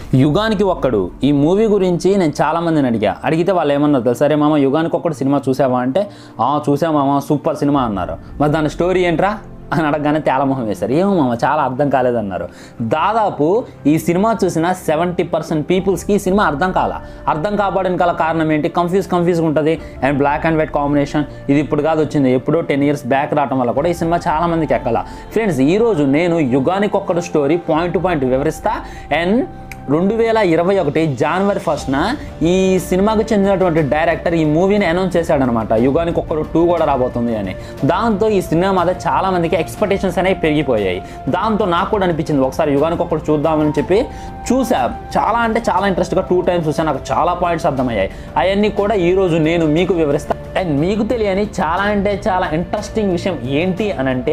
యుగానికి ఒక్కడు ఈ మూవీ గురించి నేను చాలా మందిని అడిగా అడిగితే వాళ్ళు ఏమన్నారు తెలుసా సరే మామ యుగానికి ఒక్కడు సినిమా చూసావా అంటే ఆ చూసా మామ సూపర్ సినిమా అన్నారు మరి దాని స్టోరీ ఏంట్రా అని అడగగానే తేలమొహం వేశారు ఏమో మామ చాలా అర్థం కాలేదన్నారు దాదాపు ఈ సినిమా చూసిన సెవెంటీ పర్సెంట్ పీపుల్స్కి ఈ సినిమా అర్థం కాల అర్థం కాబడని గల కారణం ఏంటి కన్ఫ్యూజ్ కన్ఫ్యూజ్గా ఉంటుంది and black and white combination ఇది ఇప్పుడు కాదు వచ్చింది ఎప్పుడో టెన్ ఇయర్స్ బ్యాక్ రావడం వల్ల కూడా ఈ సినిమా చాలా మందికి ఎక్కల ఫ్రెండ్స్ ఈరోజు నేను Yuganiki Okkadu story point to point వివరిస్తా అండ్ రెండు వేల ఇరవై ఒకటి జనవరి ఫస్ట్న ఈ సినిమాకు చెందినటువంటి డైరెక్టర్ ఈ మూవీని అనౌన్స్ చేశాడనమాట యుగానికి ఒక్కరు టూ కూడా రాబోతుంది అని దాంతో ఈ సినిమా మీద చాలా మందికి ఎక్స్పెక్టేషన్స్ అనేవి పెరిగిపోయాయి దాంతో నాకు కూడా అనిపించింది ఒకసారి యుగానికి ఒక్కడు చూద్దామని చెప్పి చూసా చాలా అంటే చాలా ఇంట్రెస్ట్గా టూ టైమ్స్ చూసాను నాకు చాలా పాయింట్స్ అర్థమయ్యాయి అవన్నీ కూడా ఈరోజు నేను మీకు వివరిస్తాను అండ్ మీకు తెలియని చాలా అంటే చాలా ఇంట్రెస్టింగ్ విషయం ఏంటి అని అంటే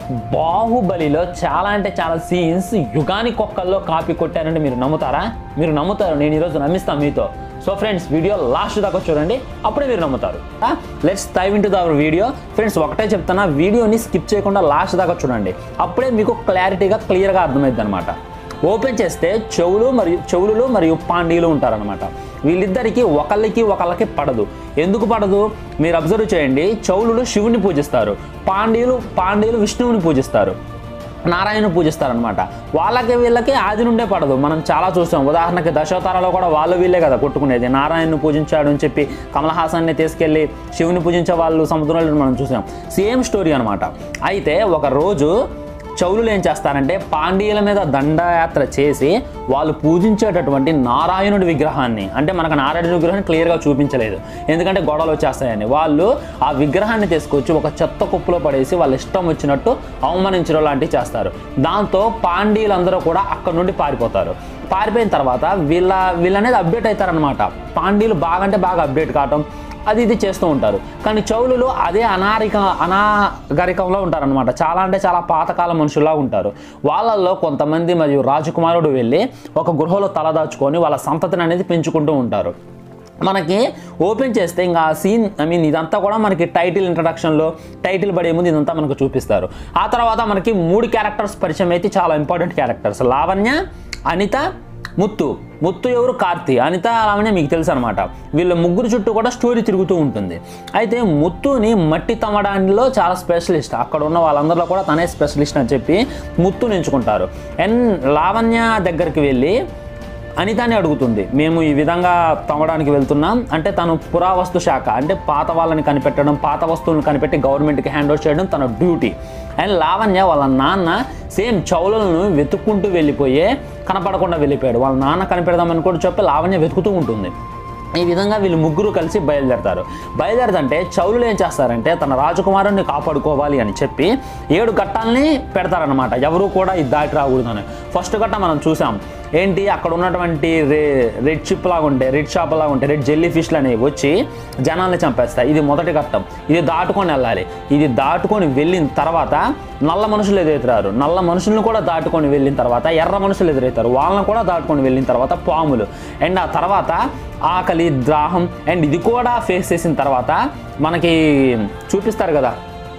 బాహుబలిలో చాలా అంటే చాలా సీన్స్ యుగానికి ఒక్కల్లో కాపీ కొట్టారంటే మీరు నమ్ముతారా మీరు నమ్ముతారు నేను ఈరోజు నమ్మిస్తాను మీతో సో ఫ్రెండ్స్ వీడియో లాస్ట్ దాకా చూడండి అప్పుడే మీరు నమ్ముతారు let's dive into the video friends ఒకటే చెప్తున్నా వీడియోని స్కిప్ చేయకుండా లాస్ట్ దాకా చూడండి అప్పుడే మీకు క్లారిటీగా క్లియర్గా అర్థమైంది అనమాట ఓపెన్ చేస్తే చెవులు మరియు చెవులు మరియు పాండీలు ఉంటారనమాట వీళ్ళిద్దరికి ఒకళ్ళకి ఒకళ్ళకి పడదు ఎందుకు పడదు మీరు అబ్జర్వ్ చేయండి చౌలులు శివుని పూజిస్తారు పాండీలు పాండీలు విష్ణువుని పూజిస్తారు నారాయణ పూజిస్తారనమాట వాళ్ళకి వీళ్ళకి ఆది నుండే పడదు మనం చాలా చూస్తాం ఉదాహరణకి దశవతారాలో కూడా వాళ్ళు వీళ్ళే కదా కొట్టుకునేది నారాయణను పూజించాడు అని చెప్పి కమల్ హాసన్ని తీసుకెళ్ళి శివుని పూజించే వాళ్ళు సముద్రంలో మనం చూసాం సేమ్ స్టోరీ అనమాట అయితే ఒక రోజు చౌలులు ఏం చేస్తారంటే పాండ్యుల మీద దండయాత్ర చేసి వాళ్ళు పూజించేటటువంటి నారాయణుడి విగ్రహాన్ని అంటే మనకు నారాయణుడి విగ్రహాన్ని క్లియర్గా చూపించలేదు ఎందుకంటే గొడవలు వచ్చేస్తాయని వాళ్ళు ఆ విగ్రహాన్ని తీసుకొచ్చి ఒక చెత్త కుప్పలో పడేసి వాళ్ళ ఇష్టం వచ్చినట్టు అవమానించడం లాంటివి చేస్తారు దాంతో పాండ్యులందరూ కూడా అక్కడ నుండి పారిపోతారు పారిపోయిన తర్వాత వీళ్ళ వీళ్ళనేది అప్డేట్ అవుతారనమాట పాండ్యులు బాగా అంటే బాగా అప్డేట్ కావటం అది ఇది చేస్తూ ఉంటారు కానీ చౌలులు అదే అనారిక అనాగరికంలో ఉంటారనమాట చాలా అంటే చాలా పాతకాల మనుషుల్లా ఉంటారు వాళ్ళల్లో కొంతమంది మరియు రాజకుమారుడు వెళ్ళి ఒక గృహలో తలదాచుకొని వాళ్ళ సంతతిని అనేది పెంచుకుంటూ ఉంటారు మనకి ఓపెన్ చేస్తే ఇంకా ఆ సీన్ ఐ మీన్ ఇదంతా కూడా మనకి టైటిల్ ఇంట్రడక్షన్లో టైటిల్ పడే ముందు ఇదంతా మనకు చూపిస్తారు ఆ తర్వాత మనకి మూడు క్యారెక్టర్స్ పరిచయం అయితే చాలా ఇంపార్టెంట్ క్యారెక్టర్స్ లావణ్య అనిత ముత్తు ముత్తు ఎవరు కార్తీ అనిత లావణ్య మీకు తెలుసు అనమాట వీళ్ళ ముగ్గురు చుట్టూ కూడా స్టోరీ తిరుగుతూ ఉంటుంది అయితే ముత్తుని మట్టి తమ్మడానిలో చాలా స్పెషలిస్ట్ అక్కడ ఉన్న వాళ్ళందరిలో కూడా తనే స్పెషలిస్ట్ అని చెప్పి ముత్తుని ఎంచుకుంటారు అండ్ లావణ్య దగ్గరికి వెళ్ళి అనితాని అడుగుతుంది మేము ఈ విధంగా తవ్వడానికి వెళ్తున్నాం అంటే తను పురావస్తు శాఖ అంటే పాత వాళ్ళని కనిపెట్టడం పాత వస్తువులను కనిపెట్టి గవర్నమెంట్కి హ్యాండ్ ఓవర్ చేయడం తన డ్యూటీ అండ్ లావణ్య వాళ్ళ నాన్న సేమ్ చౌలను వెతుక్కుంటూ వెళ్ళిపోయే కనపడకుండా వెళ్ళిపోయాడు వాళ్ళ నాన్న కనిపెడదామని కూడా చెప్పి లావణ్య వెతుకుతూ ఉంటుంది ఈ విధంగా వీళ్ళు ముగ్గురు కలిసి బయలుదేరతారు బయలుదేరదంటే చౌలులు ఏం చేస్తారంటే తన రాజకుమారుని కాపాడుకోవాలి అని చెప్పి ఏడు ఘట్టాలని పెడతారనమాట ఎవరు కూడా ఇది దాటి రాకూడదని ఫస్ట్ ఘట్ట మనం చూసాం ఏంటి అక్కడ ఉన్నటువంటి రే రెడ్ చిప్ లాగా ఉంటే రెడ్ షాప్ లాగా ఉంటే రెడ్ జెల్లీ ఫిష్లు అనేవి వచ్చి జనాల్ని చంపేస్తాయి ఇది మొదటి ఘట్టం ఇది దాటుకొని వెళ్ళాలి ఇది దాటుకొని వెళ్ళిన తర్వాత నల్ల మనుషులు ఎదురవుతారు నల్ల మనుషులను కూడా దాటుకొని వెళ్ళిన తర్వాత ఎర్ర మనుషులు ఎదురవుతారు వాళ్ళని కూడా దాటుకొని వెళ్ళిన తర్వాత పాములు అండ్ ఆ తర్వాత ఆకలి దాహం అండ్ ఇది కూడా ఫేస్ చేసిన తర్వాత మనకి చూపిస్తారు కదా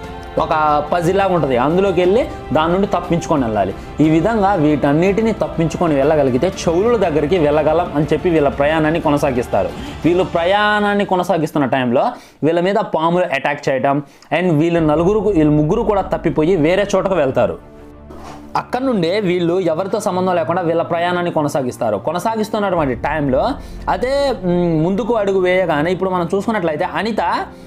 ఒక పజిలాగా ఉంటుంది అందులోకి వెళ్ళి దాని నుండి తప్పించుకొని వెళ్ళాలి ఈ విధంగా వీటన్నిటిని తప్పించుకొని వెళ్ళగలిగితే చౌలుల దగ్గరికి వెళ్ళగలం అని చెప్పి వీళ్ళ ప్రయాణాన్ని కొనసాగిస్తారు వీళ్ళు ప్రయాణాన్ని కొనసాగిస్తున్న టైంలో వీళ్ళ మీద పాములు అటాక్ చేయడం అండ్ వీళ్ళు నలుగురు వీళ్ళు ముగ్గురు కూడా తప్పిపోయి వేరే చోటకు వెళ్తారు అక్కడ నుండే వీళ్ళు ఎవరితో సంబంధం లేకుండా వీళ్ళ ప్రయాణాన్ని కొనసాగిస్తారు కొనసాగిస్తున్నటువంటి టైంలో అదే మ్, ముందుకు అడుగు వేయగానే ఇప్పుడు మనం చూసుకున్నట్లయితే అనిత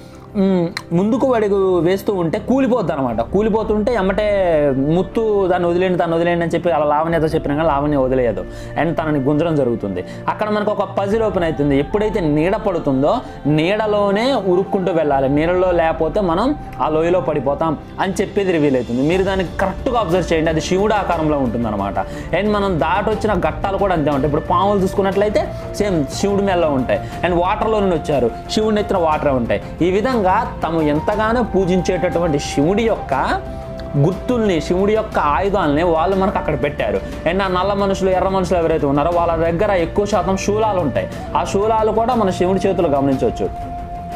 మ్, ముందుకు అడుగు వేస్తూ ఉంటే కూలిపోద్ది అనమాట కూలిపోతుంటే ఎమ్మటే ముత్తు దాన్ని వదిలేండి దాన్ని వదిలేండి అని చెప్పి అలా లావణ్యతో చెప్పినా కానీ లావణ్య వదిలేయదు అండ్ తనని గుంజడం జరుగుతుంది అక్కడ మనకు ఒక పజిల్ ఓపెన్ అవుతుంది ఎప్పుడైతే నీడ పడుతుందో నీడలోనే ఉరుక్కుంటూ వెళ్ళాలి నీడలో లేకపోతే మనం ఆ లోయలో పడిపోతాం అని చెప్పేది రివీల్ అవుతుంది మీరు దాన్ని కరెక్ట్గా అబ్జర్వ్ చేయండి అది శివుడు ఆకారంలో ఉంటుంది అనమాట అండ్ మనం దాటొచ్చిన ఘట్టాలు కూడా అంతే ఉంటాయి ఇప్పుడు పాములు చూసుకున్నట్లయితే సేమ్ శివుడి మేల్లో ఉంటాయి అండ్ వాటర్లో నుండి వచ్చారు శివుడిని ఎత్తిన వాటర్ ఉంటాయి ఈ విధంగా తము ఎంతగానో పూజించేటటువంటి శివుడి యొక్క గుర్తుల్ని శివుడి యొక్క ఆయుధాలని వాళ్ళు మనకు అక్కడ పెట్టారు అండ్ ఆ నల్ల మనుషులు ఎర్ర మనుషులు ఎవరైతే ఉన్నారో వాళ్ళ దగ్గర ఎక్కువ శాతం శూలాలు ఉంటాయి ఆ శూలాలు కూడా మన శివుడి చేతులు గమనించవచ్చు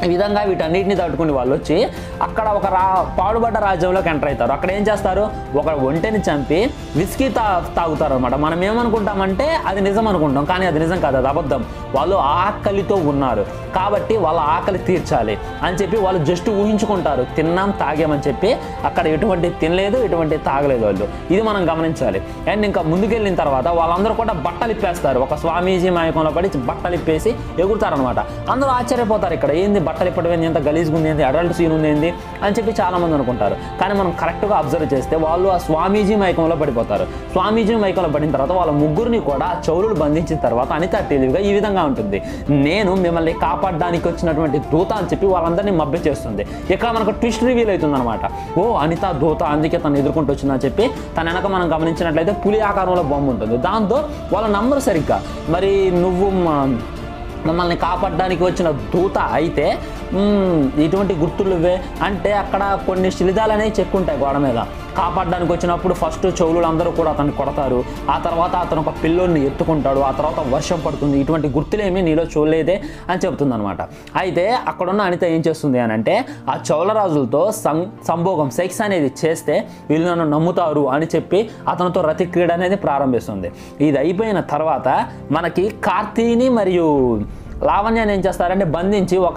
ఈ విధంగా వీటన్నిటిని తట్టుకుని వాళ్ళు వచ్చి అక్కడ ఒక రా పాడుబడ్డ రాజ్యంలోకి ఎంటర్ అవుతారు అక్కడ ఏం చేస్తారు ఒక ఒంటెని చంపి విస్కీ తా తాగుతారు అనమాట మనం ఏమనుకుంటామంటే అది నిజం అనుకుంటాం కానీ అది నిజం కాదు అది అబద్ధం వాళ్ళు ఆకలితో ఉన్నారు కాబట్టి వాళ్ళ ఆకలి తీర్చాలి అని చెప్పి వాళ్ళు జస్ట్ ఊహించుకుంటారు తిన్నాం తాగామని చెప్పి అక్కడ ఎటువంటి తినలేదు ఎటువంటి తాగలేదు వాళ్ళు ఇది మనం గమనించాలి అండ్ ఇంకా ముందుకెళ్ళిన తర్వాత వాళ్ళందరూ కూడా బట్టలు ఇప్పేస్తారు ఒక స్వామీజీ మాయకంలో పడి బట్టలు ఇప్పేసి ఎగురుతారనమాట అందరూ ఆశ్చర్యపోతారు ఇక్కడ ఏంది బట్టలు ఇప్పడం ఏంది ఎంత గలీజ్గా ఉంది ఏంది అడల్ట్ సీన్ ఉంది ఏంది అని చెప్పి చాలా మంది అనుకుంటారు కానీ మనం కరెక్ట్గా అబ్జర్వ్ చేస్తే వాళ్ళు ఆ స్వామీజీ మైకంలో పడిపోతారు స్వామీజీ మైకంలో పడిన తర్వాత వాళ్ళ ముగ్గురిని కూడా ఆ చెవులు బంధించిన తర్వాత అనిత తెలివిగా ఈ విధంగా ఉంటుంది నేను మిమ్మల్ని కాపాడడానికి వచ్చినటువంటి దూత అని చెప్పి వాళ్ళందరినీ మభ్య చేస్తుంది ఇక్కడ మనకు ట్విస్ట్ రివీల్ అవుతుంది అనమాట ఓ అనిత దూత అందుకే తను ఎదుర్కొంటూ వచ్చిందని చెప్పి తన వెనక మనం గమనించినట్లయితే పులి ఆకారంలో బొమ్మ ఉంటుంది దాంతో వాళ్ళ నంబర్ సరిగ్గా మరి నువ్వు మా- మమ్మల్ని కాపాడడానికి వచ్చిన దూత అయితే మ్మ్, ఇటువంటి గుర్తులు ఇవే అంటే అక్కడ కొన్ని శిలిదాలు అనేవి చెక్కుంటాయి గోడ మీద కాపాడడానికి వచ్చినప్పుడు ఫస్ట్ చెవులు అందరూ కూడా అతన్ని కొడతారు ఆ తర్వాత అతను ఒక పిల్లోని ఎత్తుకుంటాడు ఆ తర్వాత వర్షం పడుతుంది ఇటువంటి గుర్తులేమీ నీలో చూడలేదే అని చెప్తుంది అనమాట అయితే అక్కడున్న అనిత ఏం చేస్తుంది అని అంటే ఆ చౌలరాజులతో సం సంభోగం సెక్స్ అనేది చేస్తే వీళ్ళు నన్ను నమ్ముతారు అని చెప్పి అతనితో రతి క్రీడ అనేది ప్రారంభిస్తుంది ఇది అయిపోయిన తర్వాత మనకి కార్తీని మరియు లావణ్యాన్ని ఏం చేస్తారంటే బంధించి ఒక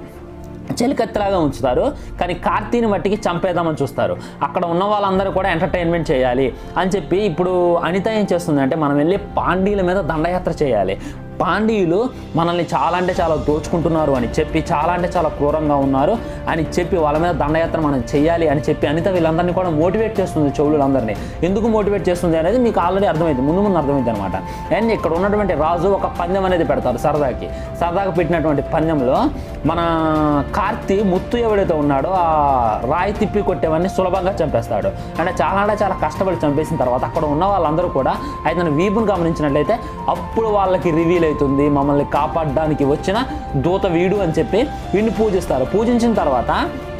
చెలికత్తలాగా ఉంచుతారు కానీ కార్తీని మట్టికి చంపేద్దామని చూస్తారు అక్కడ ఉన్న వాళ్ళందరూ కూడా ఎంటర్టైన్మెంట్ చేయాలి అని చెప్పి ఇప్పుడు అనిత ఏం చేస్తుంది అంటే మనం వెళ్ళి పాండీల మీద దండయాత్ర చేయాలి పాండీయులు మనల్ని చాలా అంటే చాలా దోచుకుంటున్నారు అని చెప్పి చాలా అంటే చాలా క్రూరంగా ఉన్నారు అని చెప్పి వాళ్ళ మీద దండయాత్ర మనం చేయాలి అని చెప్పి అనిత వీళ్ళందరినీ కూడా మోటివేట్ చేస్తుంది చెవులందరినీ ఎందుకు మోటివేట్ చేస్తుంది అనేది మీకు ఆల్రెడీ అర్థమైంది ముందు ముందు అర్థమైంది అనమాట అండ్ ఇక్కడ ఉన్నటువంటి రాజు ఒక పందెం అనేది పెడతారు సరదాకి సరదాకి పెట్టినటువంటి పందెంలో మన కార్తీ ముత్తు ఎవడైతే ఉన్నాడో ఆ రాయి తిప్పి కొట్టేవన్నీ సులభంగా చంపేస్తాడు అంటే చాలా అంటే చాలా కష్టపడి చంపేసిన తర్వాత అక్కడ ఉన్న వాళ్ళందరూ కూడా అయితే వీపును గమనించినట్లయితే అప్పుడు వాళ్ళకి రివీల్ అవుతుంది మమ్మల్ని కాపాడడానికి వచ్చిన దూత వీడు అని చెప్పి వీడిని పూజిస్తారు పూజించిన తర్వాత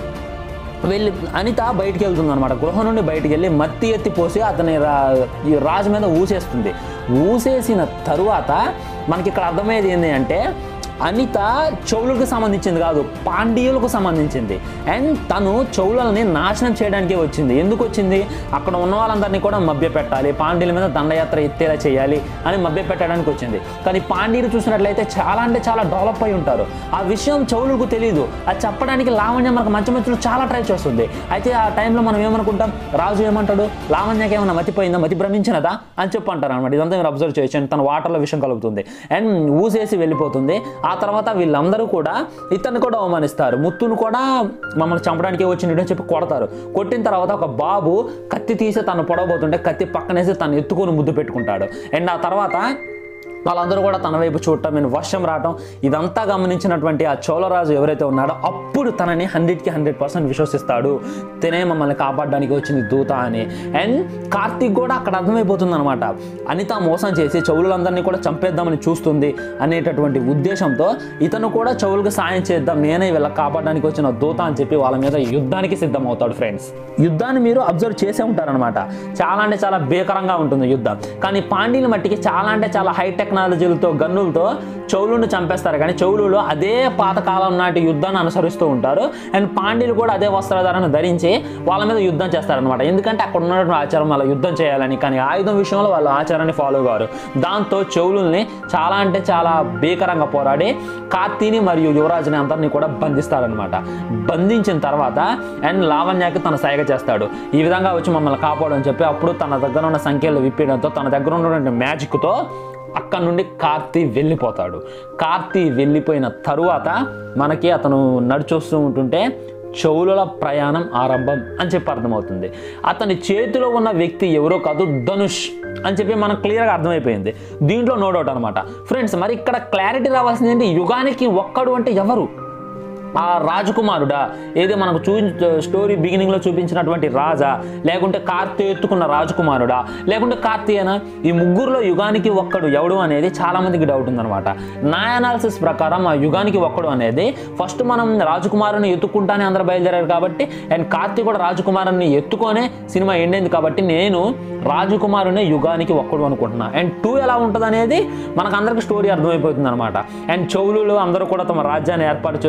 వెళ్ళి అనిత బయటికి వెళ్తుంది అనమాట గృహం నుండి బయటికి వెళ్ళి మత్తి ఎత్తి పోసి అతని రా ఈ రాజు మీద ఊసేస్తుంది ఊసేసిన తరువాత మనకి ఇక్కడ అర్థమయ్యేది ఏంటి అంటే అనిత చెవులకు సంబంధించింది కాదు పాండ్యులకు సంబంధించింది అండ్ తను చెవులని నాశనం చేయడానికే వచ్చింది ఎందుకు వచ్చింది అక్కడ ఉన్న వాళ్ళందరినీ కూడా మభ్య పెట్టాలి పాండ్యుల మీద దండయాత్ర ఎత్తేలా చేయాలి అని మభ్య పెట్టడానికి వచ్చింది కానీ పాండ్యులు చూసినట్లయితే చాలా అంటే చాలా డెవలప్ అయి ఉంటారు ఆ విషయం చెవులకు తెలియదు అది చెప్పడానికి లావణ్య మనకు మంచి మంచులు చాలా ట్రై చేస్తుంది అయితే ఆ టైంలో మనం ఏమనుకుంటాం రాజు ఏమంటాడు లావణ్యకి ఏమన్నా మతిపోయిందా మతి భ్రమించినదా అని చెప్పి అంటారు అనమాట ఇదంతా మీరు అబ్జర్వ్ చేయొచ్చు And తన వాటర్లో విషయం కలుగుతుంది అండ్ ఊసేసి వెళ్ళిపోతుంది ఆ తర్వాత వీళ్ళందరూ కూడా ఇతన్ని కూడా అవమానిస్తారు ముత్తును కూడా మమ్మల్ని చంపడానికి వచ్చినట్టు అని చెప్పి కొడతారు కొట్టిన తర్వాత ఒక బాబు కత్తి తీసి తను పొడవబోతుంటే కత్తి పక్కనేసి తను ఎత్తుకొని ముద్దు పెట్టుకుంటాడు అండ్ ఆ తర్వాత వాళ్ళందరూ కూడా తన వైపు చూడటం నేను వర్షం రావటం ఇదంతా గమనించినటువంటి ఆ చోళరాజు ఎవరైతే ఉన్నాడో అప్పుడు తనని హండ్రెడ్కి హండ్రెడ్ పర్సెంట్ విశ్వసిస్తాడు తినే మమ్మల్ని కాపాడడానికి వచ్చింది దూత అని అండ్ కార్తీక్ కూడా అక్కడ అర్థమైపోతుంది అనమాట అనిత మోసం చేసి చౌలులందరినీ కూడా చంపేద్దామని చూస్తుంది అనేటటువంటి ఉద్దేశంతో ఇతను కూడా చౌలుకి సాయం చేద్దాం నేనే వీళ్ళకి కాపాడడానికి వచ్చిన దూత అని చెప్పి వాళ్ళ మీద యుద్ధానికి సిద్ధం అవుతాడు ఫ్రెండ్స్ యుద్ధాన్ని మీరు అబ్జర్వ్ చేసే ఉంటారనమాట చాలా అంటే చాలా భీకరంగా ఉంటుంది యుద్ధం కానీ పాండ్యుల మట్టికి చాలా అంటే చాలా హై టెక్నాలజీలతో గన్నులతో చౌలుని చంపేస్తారు కానీ చౌలులో అదే పాతకాలం నాటి యుద్ధాన్ని అనుసరిస్తూ ఉంటారు అండ్ పాండ్యులు కూడా అదే వస్త్రధారణ ధరించి వాళ్ళ మీద యుద్ధం చేస్తారనమాట ఎందుకంటే అక్కడ ఉన్నటువంటి ఆచారం వాళ్ళ యుద్ధం చేయాలని కానీ ఆయుధం విషయంలో వాళ్ళ ఆచారాన్ని ఫాలో కారు దాంతో చెవులుల్ని చాలా అంటే చాలా భీకరంగా పోరాడి కార్తీని మరియు యువరాజుని అందరినీ కూడా బంధిస్తారనమాట బంధించిన తర్వాత అండ్ లావణ్యకి తన సైగ చేస్తాడు ఈ విధంగా వచ్చి మమ్మల్ని కాపాడని చెప్పి అప్పుడు తన దగ్గర ఉన్న సంఖ్యలు విప్పడంతో తన దగ్గర ఉన్నటువంటి మ్యాజిక్తో అక్కడ నుండి కార్తీ వెళ్ళిపోతాడు కార్తీ వెళ్ళిపోయిన తరువాత మనకి అతను నడిచొస్తూ ఉంటుంటే చెవుల ప్రయాణం ఆరంభం అని చెప్పి అర్థమవుతుంది అతని చేతిలో ఉన్న వ్యక్తి ఎవరో కాదు ధనుష్ అని చెప్పి మనకు క్లియర్గా అర్థమైపోయింది దీంట్లో నో డౌట్ అనమాట ఫ్రెండ్స్ మరి ఇక్కడ క్లారిటీ రావాల్సింది ఏంటి యుగానికి ఒక్కడు అంటే ఎవరు ఆ రాజకుమారుడా ఏదో మనకు చూ స్టోరీ బిగినింగ్లో చూపించినటువంటి రాజా లేకుంటే కార్తీ ఎత్తుకున్న రాజకుమారుడా లేకుంటే కార్తీయనా ఈ ముగ్గురులో యుగానికి ఒక్కడు ఎవడు అనేది చాలా మందికి డౌట్ ఉందన్నమాట నా అనాలిసిస్ ప్రకారం ఆ యుగానికి ఒక్కడు అనేది ఫస్ట్ మనం రాజకుమారుని ఎత్తుకుంటానే అందరూ బయలుదేరారు కాబట్టి అండ్ కార్తీ కూడా రాజకుమారుని ఎత్తుకొనే సినిమా ఎండైంది కాబట్టి నేను రాజకుమారునే యుగానికి ఒక్కడు అనుకుంటున్నా అండ్ టూ ఎలా ఉంటుంది అనేది మనకు అందరికి స్టోరీ అర్థమైపోతుంది అనమాట అండ్ చౌలులు అందరూ కూడా తమ రాజ్యాన్ని ఏర్పాటు చేసుకొని పాండ్య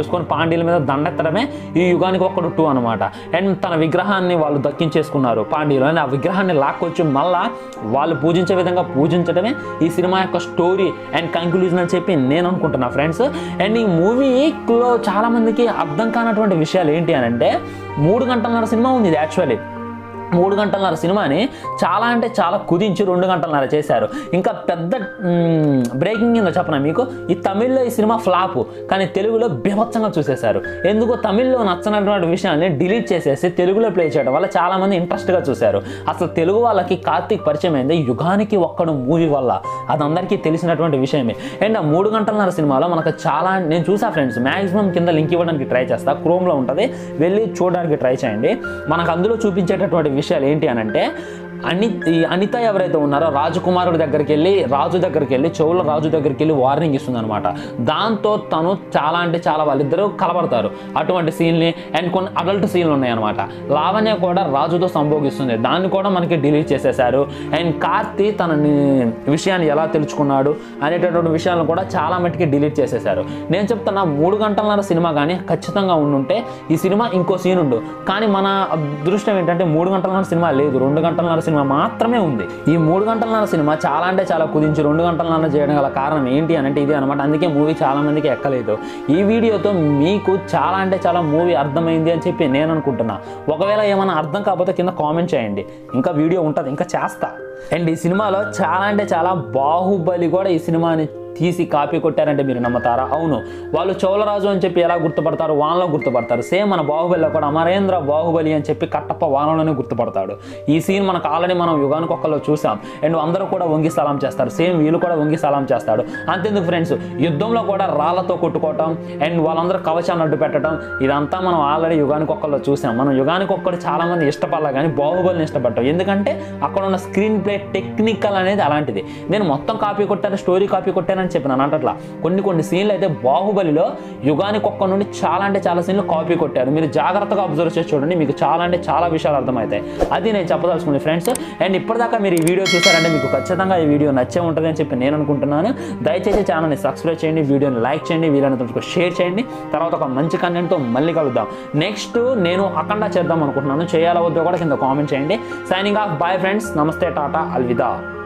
పాండ్యుల మీద దండెత్తడమే ఈ యుగానికి ఒక్కడు టూ అనమాట అండ్ తన విగ్రహాన్ని వాళ్ళు దక్కించేసుకున్నారు పాండ్యులు అని ఆ విగ్రహాన్ని లాక్కొచ్చి మళ్ళా వాళ్ళు పూజించే విధంగా పూజించడమే ఈ సినిమా యొక్క స్టోరీ అండ్ కంక్లూజన్ అని చెప్పి నేను అనుకుంటున్నా ఫ్రెండ్స్ అండ్ ఈ మూవీలో చాలా మందికి అర్థం కానటువంటి విషయాలు ఏంటి అని అంటే మూడు గంటలన్నర సినిమా ఉంది ఇది యాక్చువల్లీ మూడు గంటలన్నర సినిమాని చాలా అంటే చాలా కుదించి రెండు గంటలన్నర చేశారు ఇంకా పెద్ద బ్రేకింగ్ ఏందో చెప్పనా మీకు ఈ తమిళ్లో ఈ సినిమా ఫ్లాప్ కానీ తెలుగులో బీభత్సంగా చూసేశారు ఎందుకో తమిళ్లో నచ్చనటువంటి విషయాన్ని డిలీట్ చేసేసి తెలుగులో ప్లే చేయడం వల్ల చాలా మంది ఇంట్రెస్ట్గా చూశారు అసలు తెలుగు వాళ్ళకి కార్తీక్ పరిచయం అయింది యుగానికి ఒక్కడు మూవీ వల్ల అది అందరికీ తెలిసినటువంటి విషయమే అండ్ ఆ మూడు గంటలన్నర సినిమాలో మనకు చాలా నేను చూసా ఫ్రెండ్స్ మ్యాక్సిమం కింద లింక్ ఇవ్వడానికి ట్రై చేస్తా క్రోమ్లో ఉంటుంది వెళ్ళి చూడడానికి ట్రై చేయండి మనకు అందులో చూపించేటటువంటి విషయాలు ఏంటి అని అంటే అని ఈ అనిత ఎవరైతే ఉన్నారో రాజకుమారుడి దగ్గరికి వెళ్ళి రాజు దగ్గరికి వెళ్ళి చెవుల రాజు దగ్గరికి వెళ్ళి వార్నింగ్ ఇస్తుంది అనమాట దాంతో తను చాలా అంటే చాలా వాళ్ళిద్దరూ కలబడతారు అటువంటి సీన్ని అండ్ కొన్ని అడల్ట్ సీన్లు ఉన్నాయన్నమాట లావణ్య కూడా రాజుతో సంభోగిస్తుంది దాన్ని కూడా మనకి డిలీట్ చేసేశారు అండ్ కార్తీ తన ని- విషయాన్ని ఎలా తెలుసుకున్నాడు అనేటటువంటి విషయాలను కూడా చాలా మట్టుకి డిలీట్ చేసేశారు నేను చెప్తున్నా మూడు గంటలన్నర సినిమా కానీ ఖచ్చితంగా ఉండుంటే ఈ సినిమా ఇంకో సీన్ ఉండు కానీ మన అదృష్టం ఏంటంటే మూడు గంటలన్నర సినిమా లేదు రెండు గంటలన్నర సినిమా మాత్రమే ఉంది ఈ మూడు గంటలన్నర సినిమా చాలా అంటే చాలా కుదించి రెండు గంటలన్నర చేయడం గల కారణం ఏంటి అని అంటే ఇదే అనమాట అందుకే మూవీ చాలా మందికి ఎక్కలేదు ఈ వీడియోతో మీకు చాలా అంటే చాలా మూవీ అర్థమైంది అని చెప్పి నేను అనుకుంటున్నా ఒకవేళ ఏమైనా అర్థం కాకపోతే కింద కామెంట్ చేయండి ఇంకా వీడియో ఉంటుంది ఇంకా చేస్తా అండ్ ఈ సినిమాలో చాలా అంటే చాలా బాహుబలి కూడా ఈ సినిమాని తీసి కాపీ కొట్టారంటే మీరు నమ్ముతారా అవును వాళ్ళు చోళరాజు అని చెప్పి ఎలా గుర్తుపడతారు వానలో గుర్తుపడతారు సేమ్ మన బాహుబలిలో కూడా అమరేంద్ర బాహుబలి అని చెప్పి కట్టప్ప వానలోనే గుర్తుపడతాడు ఈ సీన్ మనకు ఆల్రెడీ మనం యుగానికి ఒక్కలో చూసాం అండ్ అందరూ కూడా వంగి సలాం చేస్తారు సేమ్ వీళ్ళు కూడా వంగి సలాం చేస్తాడు అంతేందుకు ఫ్రెండ్స్ యుద్ధంలో కూడా రాళ్లతో కొట్టుకోవటం అండ్ వాళ్ళందరూ కవచాన్ని అడ్డు పెట్టడం ఇదంతా మనం ఆల్రెడీ యుగానికి ఒక్కలో చూసాం మనం యుగానికి ఒక్కడు చాలా మంది ఇష్టపడాలి కానీ బాహుబలిని ఇష్టపడ్డాం ఎందుకంటే అక్కడ ఉన్న స్క్రీన్ ప్లే టెక్నికల్ అనేది అలాంటిది నేను మొత్తం కాపీ కొట్టాను స్టోరీ కాపీ కొట్టానని చెప్పినాను అంటట్లా కొన్ని కొన్ని సీన్లు అయితే బాహుబలిలో యుగానికి ఒక్క నుండి చాలా అంటే చాలా సీన్లు కాపీ కొట్టారు మీరు జాగ్రత్తగా అబ్జర్వ్ చేసి చూడండి మీకు చాలా అంటే చాలా విషయాలు అర్థమవుతాయి అది నేను చెప్పదలుచుకుంది ఫ్రెండ్స్ అండ్ ఇప్పటిదాకా మీరు ఈ వీడియో చూసారంటే మీకు ఖచ్చితంగా ఈ వీడియో నచ్చే ఉంటుంది అని చెప్పి నేను అనుకుంటున్నాను దయచేసి ఛానల్ని సబ్స్క్రైబ్ చేయండి వీడియోని లైక్ చేయండి వీలైనంత షేర్ చేయండి తర్వాత ఒక మంచి కంటెంట్తో మళ్ళీ కలుద్దాం నెక్స్ట్ నేను అఖండ చేద్దాం అనుకుంటున్నాను చేయాలో వద్దో కూడా కింద కామెంట్ చేయండి సైనింగ్ ఆఫ్ బాయ్ ఫ్రెండ్స్ నమస్తే టాటా అల్విదా